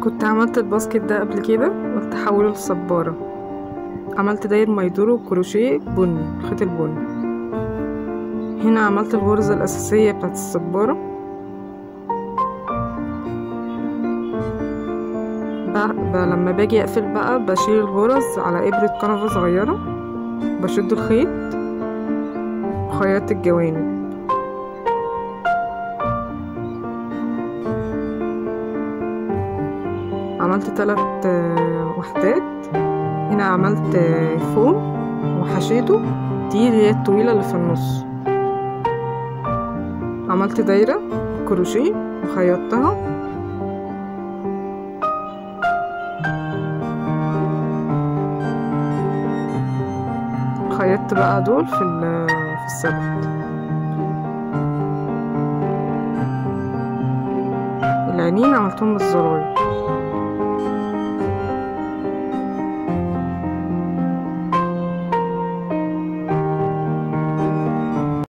كنت عملت الباسكت ده قبل كده قلت احوله لصبارة عملت داير ما يدور وكروشيه بني الخيط البني هنا عملت الغرزة الأساسية بتاعت الصبارة ب- ب- لما باجي اقفل بقى بشيل الغرز على ابرة كنفة صغيرة بشد الخيط وخيطت الجوانب عملت تلات آه، وحدات هنا عملت آه، فوم وحشيته دي اللي هي الطويلة اللي في النص عملت دايرة كروشيه وخيطتها خيطت بقى دول في ال- في السبت العينين عملتهم بالزراير